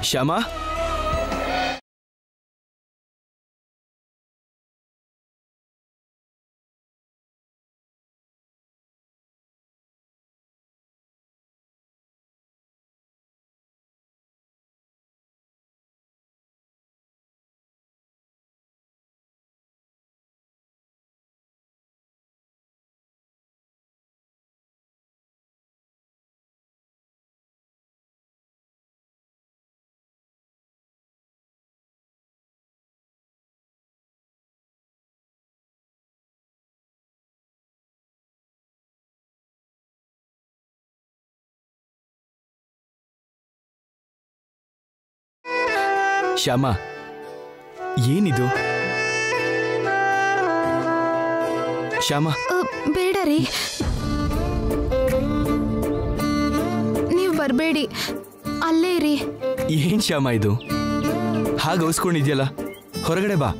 ಶ್ಯಾಮ ಶ್ಯಾಮ ಏನಿದು ಶ್ಯಾಮ ಅ, ಬೇಡ ರೀ ನೀವು ಬರಬೇಡಿ ಅಲ್ಲೇ ಇರಿ ಏನ್ ಶ್ಯಾಮ ಇದು ಹಾಗೆ ಅವಸ್ಕೊಂಡಿದ್ಯಲ್ಲ ಹೊರಗಡೆ ಬಾ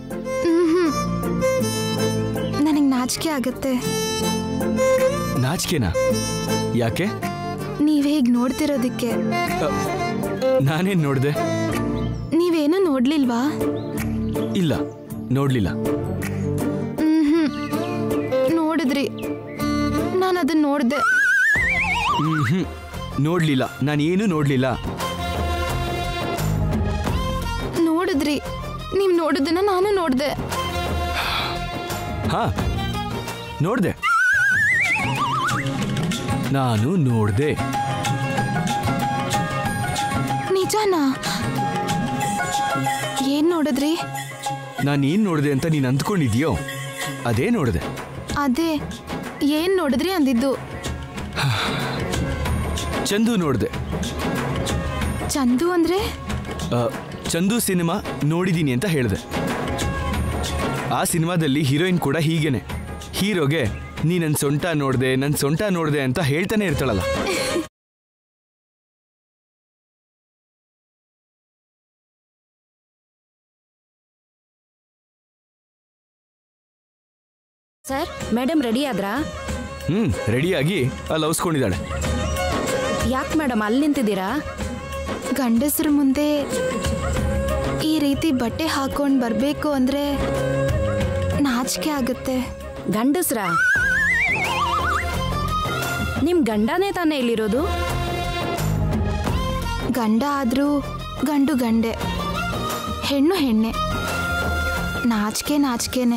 ನನಗೆ ನಾಚಿಕೆ ಆಗತ್ತೆ ನಾಚಿಕೆನಾ ಯಾಕೆ ನೀವು ಹೇಗೆ ನೋಡ್ತಿರೋದಕ್ಕೆ ಅ, ನಾನೇನ್ ನೋಡ್ದೆ ನೀವೇನೂ ನೋಡ್ಲಿಲ್ವಾ ಇಲ್ಲ ನೋಡ್ಲಿಲ್ಲ ಹ್ಮ್ ನೋಡಿದ್ರಿ ನಾನು ಅದನ್ನ ನೋಡ್ದೆ ಹ್ಮ್ ಹ್ಮ್ ನೋಡ್ಲಿಲ್ಲ ನಾನೇನು ನೋಡ್ಲಿಲ್ಲ ನೋಡಿದ್ರಿ ನೀವು ನೋಡಿದ್ದನ್ನ ನಾನು ನೋಡ್ದೆ ಹಾ ನೋಡ್ದೆ ನಾನು ನೋಡ್ದೆ ನಿಜನಾ ಏನ್ ನೋಡಿದ್ರಿ ನಾನೇನ್ ನೋಡ್ದೆ ಅಂತ ನೀನ್ ಅಂದ್ಕೊಂಡಿದ್ಯೋ ಅದೇ ನೋಡ್ದೆ ಅದೇ ಏನ್ ನೋಡಿದ್ರಿ ಅಂದಿದ್ದು ಚಂದು ನೋಡ್ದೆ ಚಂದು ಅಂದ್ರೆ ಆ, ಚಂದು ಸಿನಿಮಾ ನೋಡಿದೀನಿ ಅಂತ ಹೇಳ್ದೆ ಆ ಸಿನಿಮಾದಲ್ಲಿ ಹೀರೋಯಿನ್ ಕೂಡ ಹೀಗೇನೆ ಹೀರೋಗೆ ನೀ ನನ್ನ ಸೊಂಟ ನೋಡ್ದೆ ನನ್ನ ಸೊಂಟ ನೋಡ್ದೆ ಅಂತ ಹೇಳ್ತಾನೆ ಇರ್ತಾಳಲ್ಲ ಸರ್ ಮೇಡಮ್ ರೆಡಿ ಆದ್ರಾ ಹ್ಮ್ ರೆಡಿಯಾಗಿ ಅಲ್ಲಿ ಅವಸ್ಕೊಂಡಿದ್ದಾಳೆ ಯಾಕೆ ಮೇಡಮ್ ಅಲ್ಲಿ ನಿಂತಿದ್ದೀರಾ ಗಂಡಸ್ರ ಮುಂದೆ ಈ ರೀತಿ ಬಟ್ಟೆ ಹಾಕೊಂಡು ಬರಬೇಕು ಅಂದ್ರೆ ನಾಚಿಕೆ ಆಗುತ್ತೆ ಗಂಡಸ್ರ ನಿಮ್ ಗಂಡನೇ ತಾನೇ ಇಲ್ಲಿರೋದು ಗಂಡ ಆದ್ರೂ ಗಂಡು ಗಂಡೆ ಹೆಣ್ಣು ಹೆಣ್ಣೆ ನಾಚಿಕೆ ನಾಚಿಕೆನೆ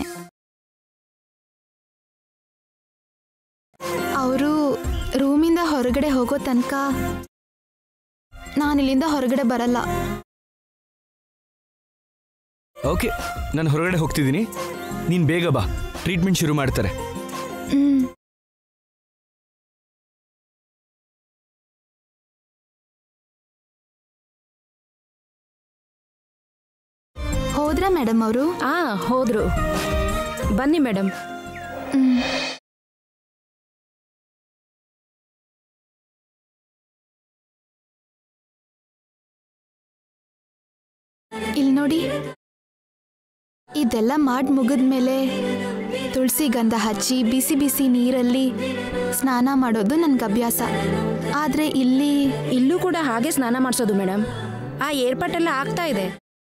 ಅವರು ರೂಮಿಂದ ಹೊರಗಡೆ ಹೋಗೋ ತನಕ ನಾನಿಲ್ಲಿಂದ ಹೊರಗಡೆ ಬರಲ್ಲ ಓಕೆ ನಾನು ಹೊರಗಡೆ ಹೋಗ್ತಿದ್ದೀನಿ ನೀನ್ ಬೇಗ ಬಾ ಟ್ರೀಟ್ಮೆಂಟ್ ಶುರು ಮಾಡ್ತಾರೆ ಹ್ಮ್ ಹೋದ್ರಾ ಮೇಡಮ್ ಅವರು ಆ ಹೋದ್ರು ಬನ್ನಿ ಮೇಡಮ್ ಹ್ಮ್ ಇಲ್ಲಿ ನೋಡಿ ಇದೆಲ್ಲ ಮಾಡಿ ಮುಗಿದ್ಮೇಲೆ ತುಳಸಿ ಗಂಧ ಹಚ್ಚಿ ಬಿಸಿ ಬಿಸಿ ನೀರಲ್ಲಿ ಸ್ನಾನ ಮಾಡೋದು ನನ್ಗೆ ಅಭ್ಯಾಸ ಆದರೆ ಇಲ್ಲಿ ಇಲ್ಲೂ ಕೂಡ ಹಾಗೆ ಸ್ನಾನ ಮಾಡಿಸೋದು ಮೇಡಮ್ ಆ ಏರ್ಪಾಟೆಲ್ಲ ಆಗ್ತಾ ಇದೆ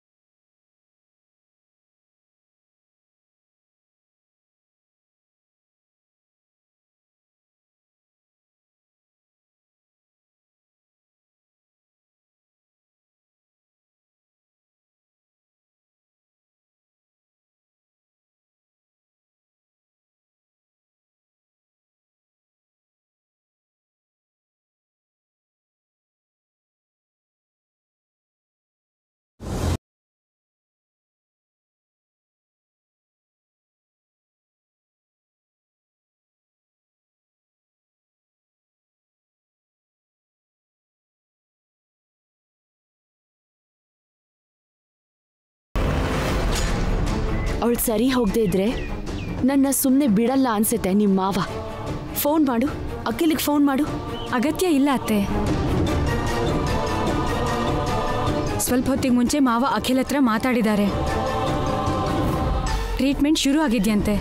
ಅವಳು ಸರಿ ಹೋಗದೆ ಇದ್ರೆ ನನ್ನ ಸುಮ್ಮನೆ ಬಿಡಲ್ಲ ಅನ್ಸುತ್ತೆ ನಿಮ್ಮ ಮಾವ ಫೋನ್ ಮಾಡು ಅಖಿಲಿಗೆ ಫೋನ್ ಮಾಡು ಅಗತ್ಯ ಇಲ್ಲ ಅತ್ತೆ ಸ್ವಲ್ಪ ಹೊತ್ತಿಗೆ ಮುಂಚೆ ಮಾವ ಅಖಿಲ್ ಹತ್ರ ಮಾತಾಡಿದ್ದಾರೆ ಟ್ರೀಟ್ಮೆಂಟ್ ಶುರು ಆಗಿದ್ಯಂತೆ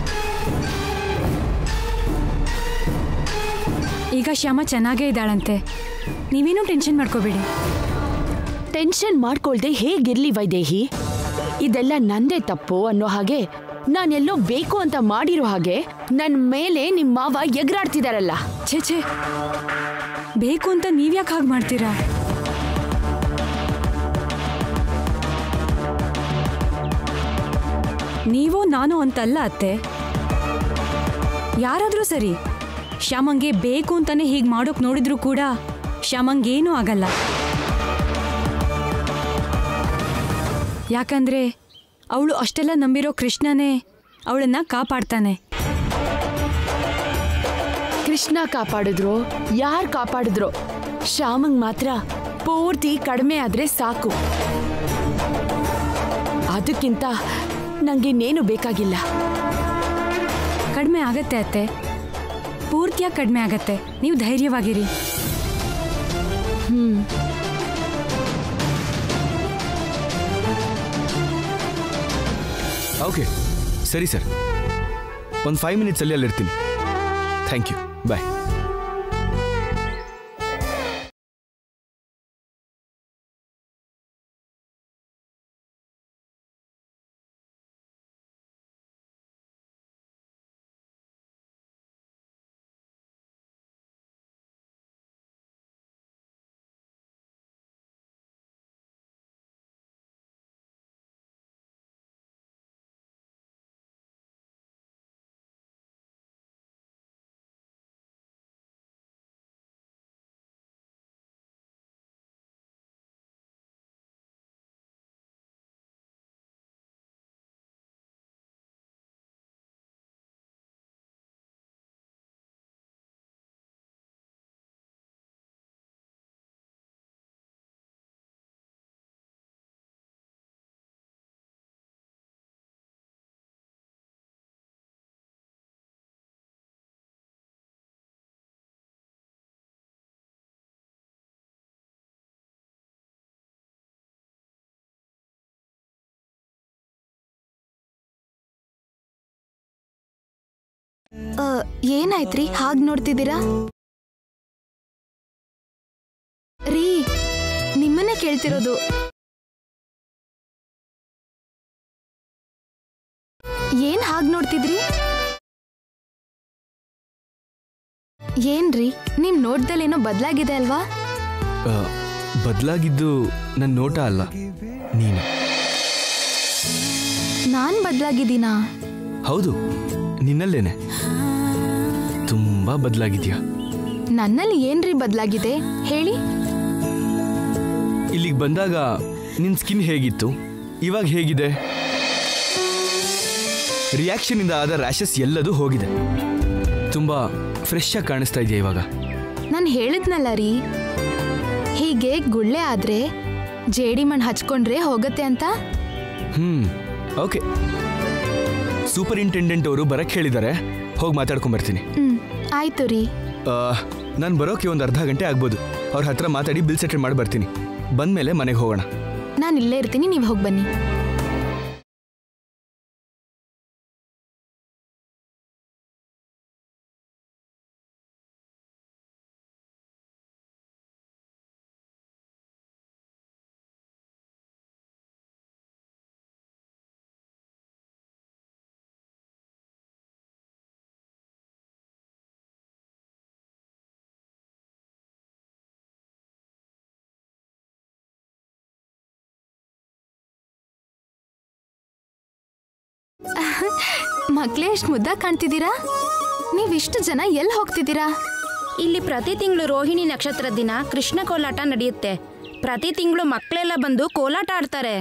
ಈಗ ಶ್ಯಾಮ ಚೆನ್ನಾಗೇ ಇದ್ದಾಳಂತೆ ನೀವೇನೂ ಟೆನ್ಷನ್ ಮಾಡ್ಕೋಬೇಡಿ ಟೆನ್ಷನ್ ಮಾಡ್ಕೊಳ್ದೆ ಹೇಗಿರ್ಲಿ ವೈದೇಹಿ ಇದೆಲ್ಲ ನಂದೇ ತಪ್ಪು ಅನ್ನೋ ಹಾಗೆ ನಾನೆಲ್ಲೋ ಬೇಕು ಅಂತ ಮಾಡಿರೋ ಹಾಗೆ ನನ್ ಮೇಲೆ ನಿಮ್ ಮಾವ ಎಗರಾಡ್ತಿದಾರಲ್ಲ ಛೇ ಛೇ ಬೇಕು ಅಂತ ನೀವ್ಯಾಕೆ ಹಾಗೆ ಮಾಡ್ತೀರಾ ನೀವು ನಾನು ಅಂತಲ್ಲ ಅತ್ತೆ ಯಾರಾದರೂ ಸರಿ ಶ್ಯಾಮಂಗೆ ಬೇಕು ಅಂತಾನೆ ಹೀಗೆ ಮಾಡೋಕ್ ನೋಡಿದ್ರು ಕೂಡ ಶ್ಯಾಮಂಗೇನೂ ಆಗಲ್ಲ ಯಾಕಂದ್ರೆ ಅವಳು ಅಷ್ಟೆಲ್ಲ ನಂಬಿರೋ ಕೃಷ್ಣನೇ ಅವಳನ್ನ ಕಾಪಾಡ್ತಾನೆ ಕೃಷ್ಣ ಕಾಪಾಡಿದ್ರು ಯಾರ್ ಕಾಪಾಡಿದ್ರು ಶ್ಯಾಮಂಗ್ ಮಾತ್ರ ಪೂರ್ತಿ ಕಡಿಮೆ ಆದ್ರೆ ಸಾಕು ಅದಕ್ಕಿಂತ ನಂಗಿನ್ನೇನು ಬೇಕಾಗಿಲ್ಲ ಕಡಿಮೆ ಆಗತ್ತೆ ಅತ್ತೆ ಪೂರ್ತಿಯಾಗಿ ಕಡಿಮೆ ಆಗತ್ತೆ ನೀವು ಧೈರ್ಯವಾಗಿರಿ ಓಕೆ ಸರಿ ಸರ್ ಒಂದು ಫೈವ್ ಮಿನಿಟ್ಸಲ್ಲಿ ಅಲ್ಲಿರ್ತೀನಿ ಥ್ಯಾಂಕ್ ಯು ಬಾಯ್ ಆ, ಏನಾಯ್ತ್ರಿ ಹಾಗ್ ನೋಡ್ತಿದ್ದೀರಾ ರೀ ನಿಮ್ಮನ್ನೇ ಕೇಳ್ತಿರೋದು ಏನ್ ಹಾಗ್ ನೋಡ್ತಿದ್ರಿ ಏನ್ರಿ ನಿಮ್ ನೋಟ್ದಲ್ಲೇನೋ ಬದ್ಲಾಗಿದೆ ಅಲ್ವಾ ಬದಲಾಗಿದ್ದು ನನ್ನ ನೋಟ ಅಲ್ಲ ನೀನು ನಾನ್ ಬದ್ಲಾಗಿದ್ದೀನಾ ಹೌದು ನಿನ್ನಲ್ಲೇನೆ ತುಂಬಾ ಬದಲಾಗಿದ್ಯಾ ನನ್ನಲ್ಲಿ ಏನ್ರಿ ಬದ್ಲಾಗಿದೆ ಹೇಳಿ ಇಲ್ಲಿಗೆ ಬಂದಾಗ ನಿನ್ನ ಸ್ಕಿನ್ ಹೇಗಿತ್ತು ಇವಾಗ ಹೇಗಿದೆ ರಿಯಾಕ್ಷನಿಂದ ಆದ ರ್ಯಾಷಸ್ ಎಲ್ಲದೂ ಹೋಗಿದೆ ತುಂಬಾ ಫ್ರೆಶ್ ಆಗಿ ಕಾಣಿಸ್ತಾ ಇದೆಯಾ ಇವಾಗ ನಾನು ಹೇಳಿದ್ನಲ್ಲ ರೀ ಹೀಗೆ ಗುಳ್ಳೆ ಆದ್ರೆ ಜೇಡಿ ಮಣ್ಣು ಹಚ್ಕೊಂಡ್ರೆ ಹೋಗತ್ತೆ ಅಂತ ಹ್ಮ್ ಓಕೆ ಸೂಪರಿಂಟೆಂಡೆಂಟ್ ಅವರು ಬರಕ್ಕೆ ಹೇಳಿದ್ದಾರೆ ಹೋಗಿ ಮಾತಾಡ್ಕೊಂಬರ್ತೀನಿ ಹ್ಮ್ ಆಯ್ತು ರೀ ನಾನು ಬರೋಕೆ ಒಂದು ಅರ್ಧ ಗಂಟೆ ಆಗ್ಬೋದು ಅವ್ರ ಹತ್ರ ಮಾತಾಡಿ ಬಿಲ್ ಸೆಟಲ್ ಮಾಡಿ ಬರ್ತೀನಿ ಬಂದ್ಮೇಲೆ ಮನೆಗೆ ಹೋಗೋಣ ನಾನು ಇಲ್ಲೇ ಇರ್ತೀನಿ ನೀವು ಹೋಗಿ ಬನ್ನಿ ಮಕ್ಳೇ ಎಷ್ಟು ಮುದ್ದಾಗಿ ಕಾಣ್ತಿದ್ದೀರಾ ನೀವಿಷ್ಟು ಜನ ಎಲ್ಲಿ ಹೋಗ್ತಿದ್ದೀರಾ ಇಲ್ಲಿ ಪ್ರತಿ ತಿಂಗಳು ರೋಹಿಣಿ ನಕ್ಷತ್ರ ದಿನ ಕೃಷ್ಣ ಕೋಲಾಟ ನಡೆಯುತ್ತೆ ಪ್ರತಿ ತಿಂಗಳು ಮಕ್ಕಳೆಲ್ಲ ಬಂದು ಕೋಲಾಟ ಆಡ್ತಾರೆ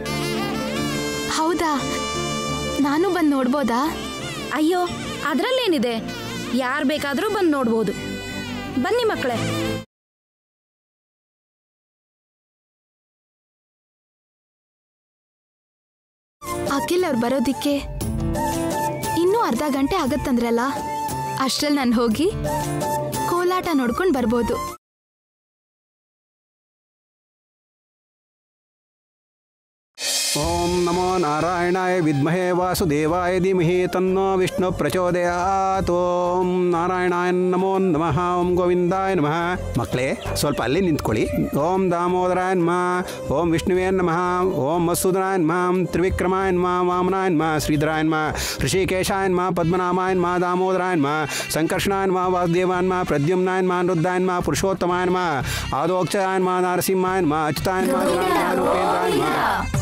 ಹೌದಾ ನಾನು ಬಂದು ನೋಡ್ಬೋದಾ ಅಯ್ಯೋ ಅದರಲ್ಲೇನಿದೆ ಯಾರು ಬೇಕಾದರೂ ಬಂದು ನೋಡ್ಬೋದು ಬನ್ನಿ ಮಕ್ಕಳೇ ಅಖಿಲ್ ಅವ್ರು ಬರೋದಿಕ್ಕೆ ಇನ್ನೂ ಅರ್ಧ ಗಂಟೆ ಆಗತ್ತಂದ್ರಲ್ಲ ಅಷ್ಟ್ರಲ್ಲಿ ನಾನು ಹೋಗಿ ಕೋಲಾಟ ನೋಡ್ಕೊಂಡು ಬರ್ಬೋದು ಓಂ ನಮೋ ನಾರಾಯಣಾಯ ವಿದ್ಮಹೇ ವಾಸುದೇವಾಯ ಧೀಮಹಿ ತನ್ನೋ ವಿಷ್ಣು ಪ್ರಚೋದಯಾತ್ ಓಂ ನಾರಾಯಣಾಯ ನಮೋ ನಮಃ ಓಂ ಗೋವಿಂದಾಯ ನಮಃ ಮಕ್ಕಳೇ ಸ್ವಲ್ಪ ಅಲ್ಲೇ ನಿಂತ್ಕೊಳ್ಳಿ ಓಂ ದಾಮೋದರಾಯ ನಮಃ ಓಂ ವಿಷ್ಣುವೇ ನಮಃ ಓಂ ಮಸೂದರಾಯ ನಮಃ ತ್ರಿವಿಕ್ರಮಾಯ ನಮಃ ವಾಮನಾಯ ನಮಃ ಶ್ರೀಧರಾಯ ನಮಃ ಋಷಿಕೇಶಾಯ ನಮಃ ಪದ್ಮನಾಮಾಯ ನಮಃ ದಾಮೋದರಾಯ ನಮಃ ಸಂಕರ್ಷಣಾಯ ನಮಃ ವಾಸುದೇವಾಯ ನಮಃ ಪ್ರದ್ಯುಮ್ನಾಯ ನಮಃ ರುದ್ರಾಯ ನಮಃ ಪುರುಷೋತ್ತಮಾಯ ನಮಃ ಆದೋಕ್ಷರಾಯ ನಮಃ ನರಸಿಂಹಾಯ ನಮಃ ಅಚ್ಯುತಾಯ ನಮಃ ಜನಾರ್ದನಾಯ ನಮಃ ಉಪೇಂದ್ರಾಯ ನಮಃ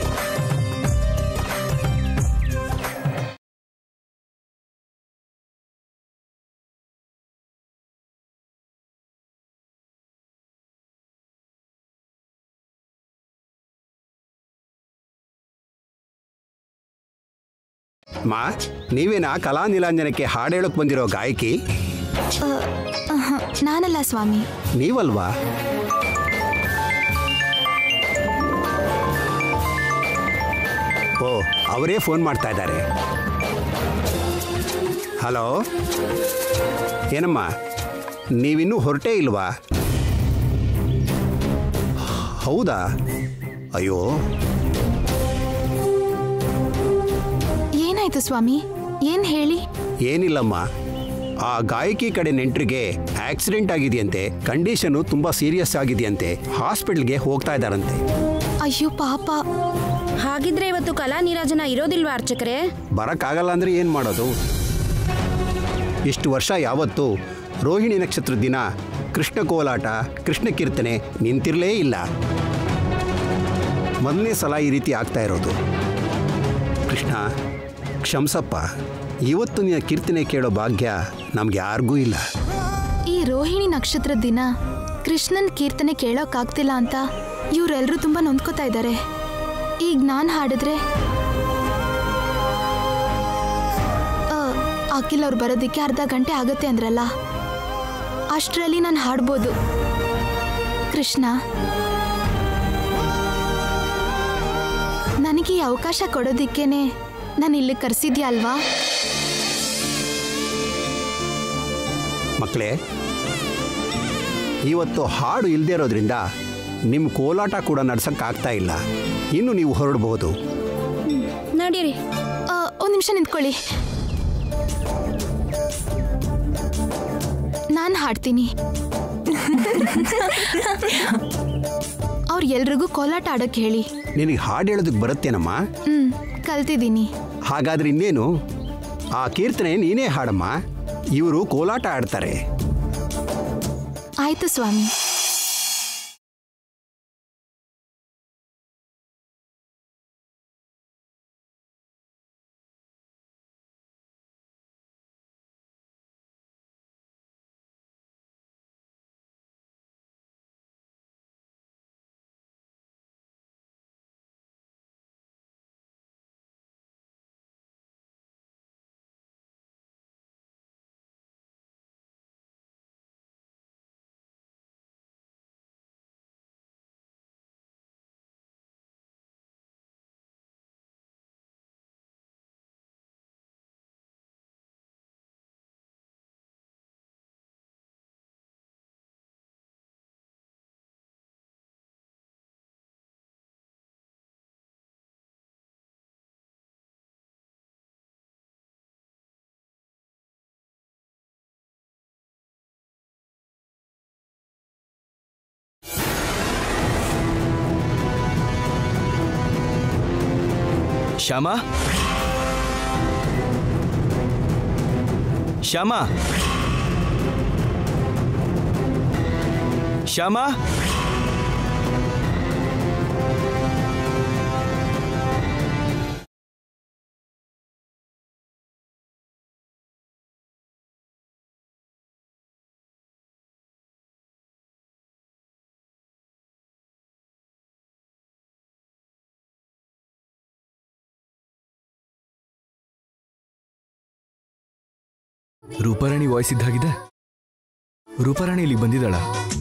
ಮಾ ನೀವೇನಾ ಕಲಾ ನೀಲಾಂಜನಕ್ಕೆ ಹಾಡು ಹೇಳೋಕೆ ಬಂದಿರೋ ಗಾಯಕಿ ಆಹಾ, ನಾನಲ್ಲ ಸ್ವಾಮಿ ನೀವಲ್ವಾ ಓ ಅವರೇ ಫೋನ್ ಮಾಡ್ತಾ ಇದ್ದಾರೆ ಹಲೋ ಏನಮ್ಮ ನೀವಿನ್ನೂ ಹೊರಟೇ ಇಲ್ವಾ ಹೌದಾ ಅಯ್ಯೋ ಏನಾಯ್ತು ಸ್ವಾಮಿ ಏನ್ ಹೇಳಿ ಏನಿಲ್ಲಮ್ಮ ಆ ಗಾಯಕಿ ಕಡೆ ನೆಂಟ್ರಿಗೆ ಆಕ್ಸಿಡೆಂಟ್ ಆಗಿದೆಯಂತೆ ಕಂಡೀಷನು ತುಂಬಾ ಸೀರಿಯಸ್ ಆಗಿದೆಯಂತೆ ಹಾಸ್ಪಿಟಲ್ಗೆ ಹೋಗ್ತಾ ಇದ್ದಾರಂತೆ ಅಯ್ಯೋ ಪಾಪ ಹಾಗಿದ್ರೆ ಇವತ್ತು ಕಲಾ ನೀರಾಜನ ಇರೋದಿಲ್ವಾ ಅರ್ಚಕರೇ ಬರಕ್ಕಾಗಲ್ಲ ಅಂದ್ರೆ ಏನು ಮಾಡೋದು ಇಷ್ಟು ವರ್ಷ ಯಾವತ್ತೂ ರೋಹಿಣಿ ನಕ್ಷತ್ರ ದಿನ ಕೃಷ್ಣ ಕೋಲಾಟ ಕೃಷ್ಣ ಕೀರ್ತನೆ ನಿಂತಿರಲೇ ಇಲ್ಲ ಮೊದಲನೇ ಸಲ ಈ ರೀತಿ ಆಗ್ತಾ ಇರೋದು ಕೃಷ್ಣ ಕ್ಷಮ್ಸಪ್ಪ ಇವತ್ತು ನಿನ್ನ ಕೀರ್ತನೆ ಕೇಳೋ ಭಾಗ್ಯ ನಮ್ಗೆ ಯಾರಿಗೂ ಇಲ್ಲ ಈ ರೋಹಿಣಿ ನಕ್ಷತ್ರದ ದಿನ ಕೃಷ್ಣನ್ ಕೀರ್ತನೆ ಕೇಳೋಕ್ಕಾಗ್ತಿಲ್ಲ ಅಂತ ಇವರೆಲ್ಲರೂ ತುಂಬಾ ನೊಂದ್ಕೋತಾ ಇದ್ದಾರೆ ಈಗ ನಾನು ಹಾಡಿದ್ರೆ ಆ, ಅಖಿಲ್ ಅವ್ರು ಬರೋದಕ್ಕೆ ಅರ್ಧ ಗಂಟೆ ಆಗುತ್ತೆ ಅಂದ್ರಲ್ಲ ಅಷ್ಟರಲ್ಲಿ ನಾನು ಹಾಡ್ಬೋದು ಕೃಷ್ಣ ನನಗೆ ಈ ಅವಕಾಶ ಕೊಡೋದಿಕ್ಕೇನೆ ನಾನು ಇಲ್ಲಿ ಕರೆಸಿದ್ಯಾ ಅಲ್ವಾ ಮಕ್ಕಳೇ ಇವತ್ತು ಹಾಡು ಇಲ್ಲದೆ ಇರೋದ್ರಿಂದ ನಿಮ್ಮ ಕೋಲಾಟ ಕೂಡ ನಡ್ಸೋಕ್ಕಾಗ್ತಾ ಇಲ್ಲ ಇನ್ನು ನೀವು ಹೊರಡಬಹುದು ನಡೀರಿ ಆ, ಒಂದ್ ನಿಮಿಷ ನಿಂತ್ಕೊಳ್ಳಿ ನಾನು ಹಾಡ್ತೀನಿ ಅವ್ರು ಎಲ್ರಿಗೂ ಕೋಲಾಟ ಆಡೋಕೆ ಹೇಳಿ ನಿನಗೆ ಹಾಡು ಹೇಳೋದಕ್ಕೆ ಬರುತ್ತೇನಮ್ಮ ಹ್ಮ್ ಕಲ್ತಿದ್ದೀನಿ ಹಾಗಾದ್ರೆ ಇನ್ನೇನು ಆ ಕೀರ್ತನೆ ನೀನೇ ಹಾಡಮ್ಮ ಇವರು ಕೋಲಾಟ ಆಡ್ತಾರೆ ಆಯ್ತು ಸ್ವಾಮಿ ಶ್ಯಾಮ ಶ್ಯಾಮ ಶ್ಯಾಮ ರೂಪಾರಾಣಿ ವಾಯ್ಸ್ ಇದ್ದಾಗಿದೆ ರೂಪಾರಾಣಿ ಇಲ್ಲಿಗೆ ಬಂದಿದ್ದಾಳ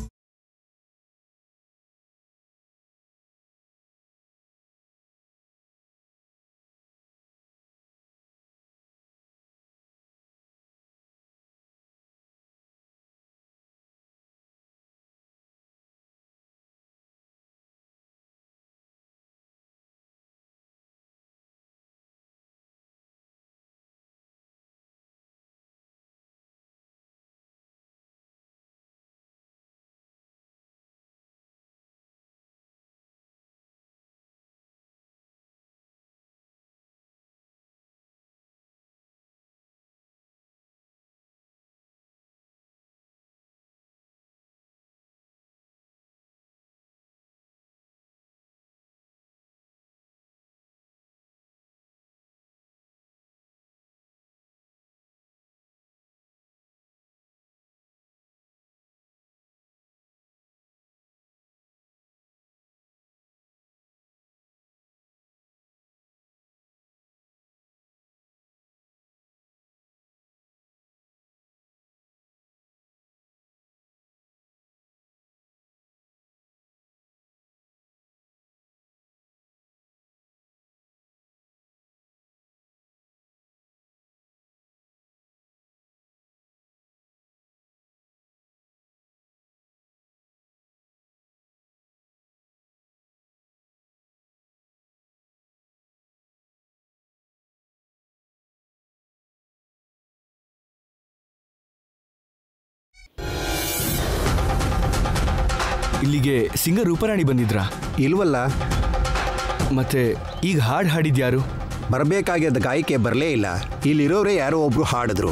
ಇಲ್ಲಿಗೆ ಸಿಂಗರ್ ರೂಪರಾಣಿ ಬಂದಿದ್ರಾ ಇಲ್ವಲ್ಲ ಮತ್ತೆ ಈಗ ಹಾಡು ಹಾಡಿದ್ಯಾರು ಬರಬೇಕಾಗಿದ್ದ ಗಾಯಕ್ಕೆ ಬರಲೇ ಇಲ್ಲ ಇಲ್ಲಿರೋರೇ ಯಾರೋ ಒಬ್ರು ಹಾಡಿದ್ರು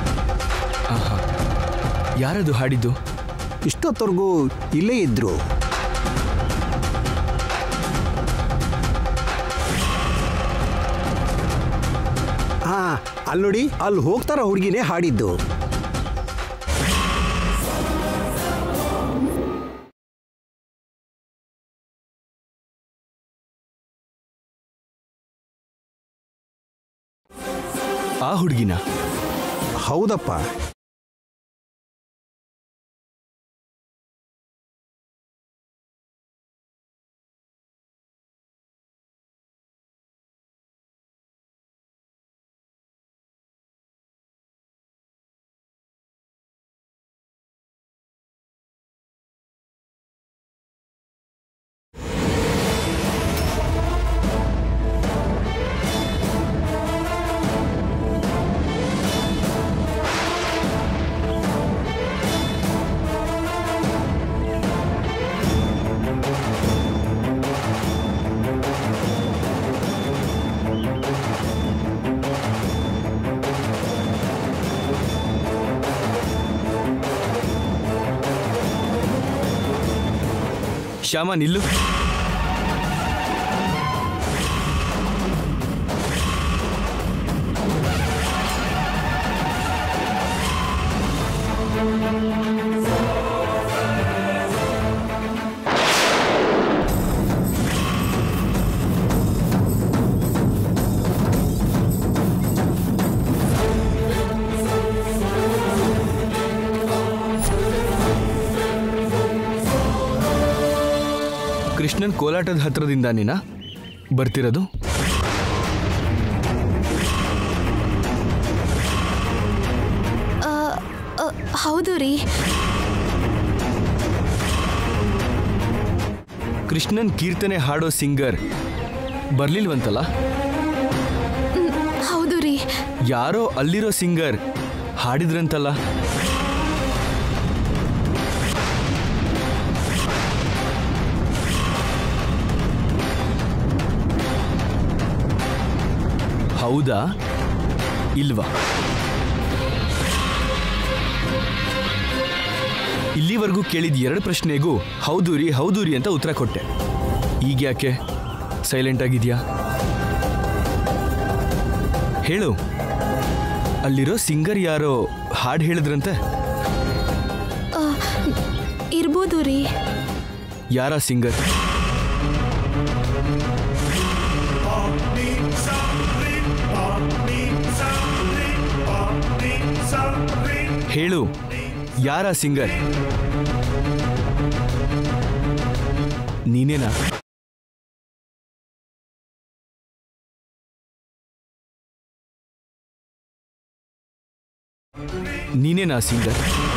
ಯಾರದು ಹಾಡಿದ್ದು ಇಷ್ಟೊತ್ತವರೆಗೂ ಇಲ್ಲೇ ಇದ್ರು ಹಾ ಅಲ್ಲಿ ನೋಡಿ ಅಲ್ಲಿ ಹೋಗ್ತಾರ ಹುಡುಗಿನೇ ಹಾಡಿದ್ದು ಆ ಹುಡುಗಿನ ಹೌದಪ್ಪ ಶ್ಯಾಮ ನಿಲ್ಲು ಕೃಷ್ಣನ್ ಕೋಲಾಟದ ಹತ್ರದಿಂದ ನೀನಾ ಬರ್ತಿರೋದು ಆ, ಆ, ಹೌದು ರೀ ಕೃಷ್ಣನ್ ಕೀರ್ತನೆ ಹಾಡೋ ಸಿಂಗರ್ ಬರ್ಲಿಲ್ವಂತಲ್ಲ ಹೌದು ರೀ ಯಾರೋ ಅಲ್ಲಿರೋ ಸಿಂಗರ್ ಹಾಡಿದ್ರಂತಲ್ಲ ಹೌದಾ ಇಲ್ವಾ ಇಲ್ಲಿವರೆಗೂ ಕೇಳಿದ ಎರಡು ಪ್ರಶ್ನೆಗೂ ಹೌದು ರೀ ಹೌದು ರೀ ಅಂತ ಉತ್ತರ ಕೊಟ್ಟೆ ಈಗ ಯಾಕೆ ಸೈಲೆಂಟ್ ಆಗಿದ್ಯಾ ಹೇಳು ಅಲ್ಲಿರೋ ಸಿಂಗರ್ ಯಾರೋ ಹಾಡು ಹೇಳಿದ್ರಂತೆ ಆ, ಇರ್ಬೋದು ರೀ ಯಾರ ಸಿಂಗರ್ ಹೇಳು ಯಾರ ಸಿಂಗರ್ ನೀನೇನಾ ನೀನೇನಾ ಸಿಂಗರ್